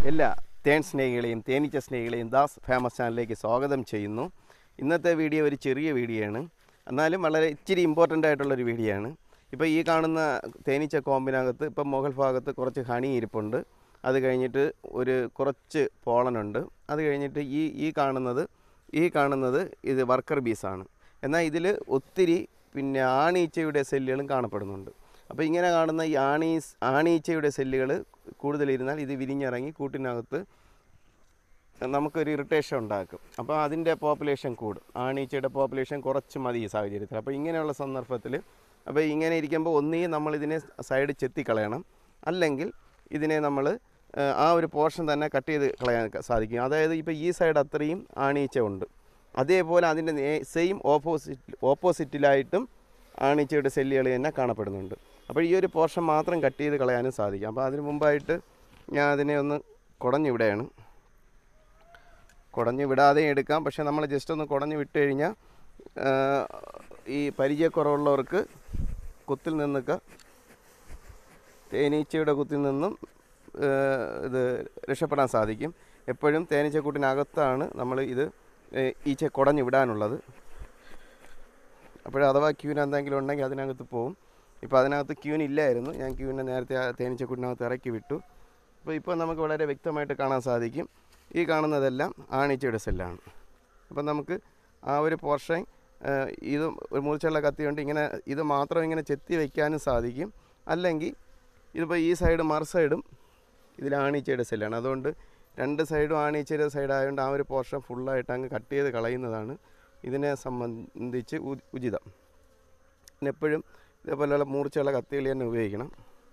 എല്ലാ തേൻ സ്നേഹികളെയും തേനീച്ച സ്നേഹികളെയും ദാസ് ഫേമസ് ചാനലിലേക്ക് സ്വാഗതം ചെയ്യുന്നു ഇന്നത്തെ വീഡിയോ ഒരു ചെറിയ വീഡിയോ ആണ് എന്നാലും വളരെ ഇച്ചിരി ഇമ്പോർട്ടൻ്റ് ആയിട്ടുള്ളൊരു വീഡിയോ ആണ് ഇപ്പോൾ ഈ കാണുന്ന തേനീച്ച കോമ്പിനകത്ത് ഇപ്പം മുകൾ ഭാഗത്ത് കുറച്ച് ഹണി ഇരിപ്പുണ്ട് അത് കഴിഞ്ഞിട്ട് ഒരു കുറച്ച് പോളനുണ്ട് അത് കഴിഞ്ഞിട്ട് ഈ ഈ കാണുന്നത് ഈ കാണുന്നത് ഇത് വർക്കർ ബീസാണ് എന്നാൽ ഇതിൽ ഒത്തിരി പിന്നെ ആണീച്ചയുടെ സെല്ലുകളും കാണപ്പെടുന്നുണ്ട് അപ്പോൾ ഇങ്ങനെ കാണുന്ന ഈ ആണീസ് ആണീച്ചയുടെ സെല്ലുകൾ കൂടുതലിരുന്നാൽ ഇത് വിരിഞ്ഞിറങ്ങി കൂട്ടിനകത്ത് നമുക്കൊരു ഇറിറ്റേഷൻ ഉണ്ടാക്കും അപ്പോൾ അതിൻ്റെ പോപ്പുലേഷൻ കൂടും ആണീച്ചയുടെ പോപ്പുലേഷൻ കുറച്ച് മതി ഈ സാഹചര്യത്തിൽ അപ്പോൾ ഇങ്ങനെയുള്ള സന്ദർഭത്തിൽ അപ്പോൾ ഇങ്ങനെ ഇരിക്കുമ്പോൾ ഒന്നീ നമ്മൾ ഇതിനെ സൈഡ് ചെത്തിക്കളയണം അല്ലെങ്കിൽ ഇതിനെ നമ്മൾ ആ ഒരു പോർഷൻ തന്നെ കട്ട് ചെയ്ത് കളയാൻ സാധിക്കും അതായത് ഇപ്പോൾ ഈ സൈഡ് അത്രയും ആണീച്ച ഉണ്ട് അതേപോലെ അതിൻ്റെ സെയിം ഓപ്പോസിറ്റ് ഓപ്പോസിറ്റിലായിട്ടും ആണീച്ചയുടെ സെല്ലുകൾ തന്നെ കാണപ്പെടുന്നുണ്ട് അപ്പോൾ ഈ ഒരു പോർഷൻ മാത്രം കട്ട് ചെയ്ത് കളയാനും സാധിക്കും അപ്പോൾ അതിന് മുമ്പായിട്ട് ഞാൻ അതിനെ ഒന്ന് കുടഞ്ഞു വിടുകയാണ് കുടഞ്ഞു വിടാതെ എടുക്കാം പക്ഷേ നമ്മൾ ജസ്റ്റ് ഒന്ന് കുടഞ്ഞു വിട്ട് കഴിഞ്ഞാൽ ആ, ഈ പരിചയക്കുറവുള്ളവർക്ക് കുത്തിൽ നിന്നൊക്കെ തേനീച്ചയുടെ കുത്തിൽ നിന്നും ആ, ഇത് രക്ഷപ്പെടാൻ സാധിക്കും എപ്പോഴും തേനീച്ചക്കൂട്ടിനകത്താണ് നമ്മൾ ഇത് ഏ, ഈച്ച കുടഞ്ഞു വിടാനുള്ളത് അപ്പോൾ അഥവാ ക്യൂന് എന്തെങ്കിലും ഉണ്ടെങ്കിൽ അതിനകത്ത് പോവും ഇപ്പോൾ അതിനകത്ത് ക്യൂൻ ഇല്ലായിരുന്നു ഞാൻ ക്യൂവിനെ നേരത്തെ ആ തേനീച്ചക്കൂട്ടിനകത്ത് ഇറക്കി വിട്ടു അപ്പോൾ ഇപ്പോൾ നമുക്ക് വളരെ വ്യക്തമായിട്ട് കാണാൻ സാധിക്കും ഈ കാണുന്നതെല്ലാം ആണിച്ചയുടെ സെല്ലാണ് അപ്പം നമുക്ക് ആ ഒരു പോർഷൻ ഇത് ഒരു മുറിച്ചുള്ള കത്തി കൊണ്ട് ഇങ്ങനെ ഇത് മാത്രം ഇങ്ങനെ ചെത്തി വയ്ക്കാനും സാധിക്കും അല്ലെങ്കിൽ ഇതിപ്പോൾ ഈ സൈഡ് മറു സൈഡും ഇതിൽ ആണീച്ചയുടെ സെല്ലാണ് അതുകൊണ്ട് രണ്ട് സൈഡും ആണീച്ചയുടെ സൈഡായതുകൊണ്ട് ആ ഒരു പോർഷൻ ഫുള്ളായിട്ട് അങ്ങ് കട്ട് ചെയ്ത് കളയുന്നതാണ് ഇതിനെ സംബന്ധിച്ച് ഉ- ഉചിതം പിന്നെ എപ്പോഴും ഇതേപോലെയുള്ള മൂർച്ചയുള്ള കത്തികൾ തന്നെ ഉപയോഗിക്കണം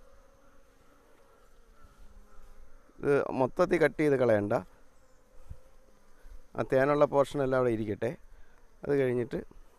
ഇത് മൊത്തത്തിൽ കട്ട് ചെയ്ത് കളയണ്ട ആ തേനുള്ള പോർഷനെല്ലാം അവിടെ ഇരിക്കട്ടെ അത് കഴിഞ്ഞിട്ട്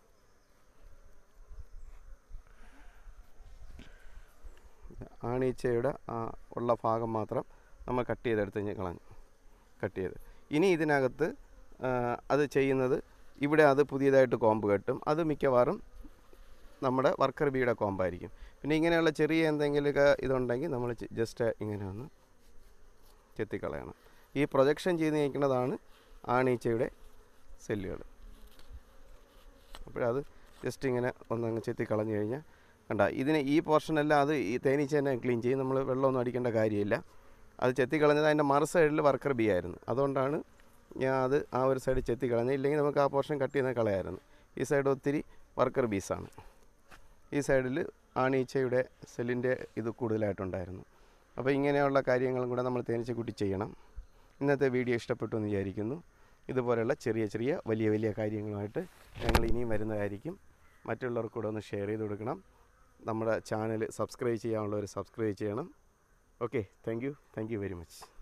ആണീച്ചയുടെ ആ ഉള്ള ഭാഗം മാത്രം നമ്മൾ കട്ട് ചെയ്തെടുത്ത് കഴിഞ്ഞ് കളഞ്ഞു കട്ട് ചെയ്ത് ഇനി ഇതിനകത്ത് ആ, അത് ചെയ്യുന്നത് ഇവിടെ അത് പുതിയതായിട്ട് കോമ്പ് കെട്ടും അത് മിക്കവാറും നമ്മുടെ വർക്കർ ബീയുടെ കോമ്പായിരിക്കും പിന്നെ ഇങ്ങനെയുള്ള ചെറിയ എന്തെങ്കിലുമൊക്കെ ഇതുണ്ടെങ്കിൽ നമ്മൾ ജസ്റ്റ് ഇങ്ങനെ ഒന്ന് ചെത്തിക്കളയണം ഈ പ്രൊജക്ഷൻ ചെയ്ത് നയിക്കുന്നതാണ് ആണീച്ചയുടെ സെല്ലുകൾ അപ്പോഴത് ജസ്റ്റ് ഇങ്ങനെ ഒന്നങ്ങ് ചെത്തി കളഞ്ഞു കഴിഞ്ഞാൽ കണ്ട ഇതിന് ഈ പോർഷനെല്ലാം അത് ഈ തേനീച്ച തന്നെ ക്ലീൻ ചെയ്യും നമ്മൾ വെള്ളമൊന്നും അടിക്കേണ്ട കാര്യമില്ല അത് ചെത്തി കളഞ്ഞത് അതിൻ്റെ മറു സൈഡിൽ വർക്കർ ബി ആയിരുന്നു അതുകൊണ്ടാണ് ഞാൻ അത് ആ ഒരു സൈഡ് ചെത്തി കളഞ്ഞത് ഇല്ലെങ്കിൽ നമുക്ക് ആ പോർഷൻ കട്ട് ചെയ്യുന്ന കളയായിരുന്നു ഈ സൈഡ് ഒത്തിരി വർക്കർ ബീസാണ് ഈ സൈഡിൽ ആണീച്ചയുടെ സെല്ലിൻ്റെ ഇത് കൂടുതലായിട്ടുണ്ടായിരുന്നു അപ്പോൾ ഇങ്ങനെയുള്ള കാര്യങ്ങളും കൂടെ നമ്മൾ തേനീച്ചക്കുട്ടി ചെയ്യണം ഇന്നത്തെ വീഡിയോ ഇഷ്ടപ്പെട്ടു എന്ന് വിചാരിക്കുന്നു ഇതുപോലെയുള്ള ചെറിയ ചെറിയ വലിയ വലിയ കാര്യങ്ങളുമായിട്ട് ഞങ്ങൾ ഇനിയും വരുന്നതായിരിക്കും മറ്റുള്ളവർക്ക് കൂടെ ഒന്ന് ഷെയർ ചെയ്ത് കൊടുക്കണം നമ്മുടെ ചാനൽ സബ്സ്ക്രൈബ് ചെയ്യാനുള്ളവർ സബ്സ്ക്രൈബ് ചെയ്യണം okay thank you thank you very much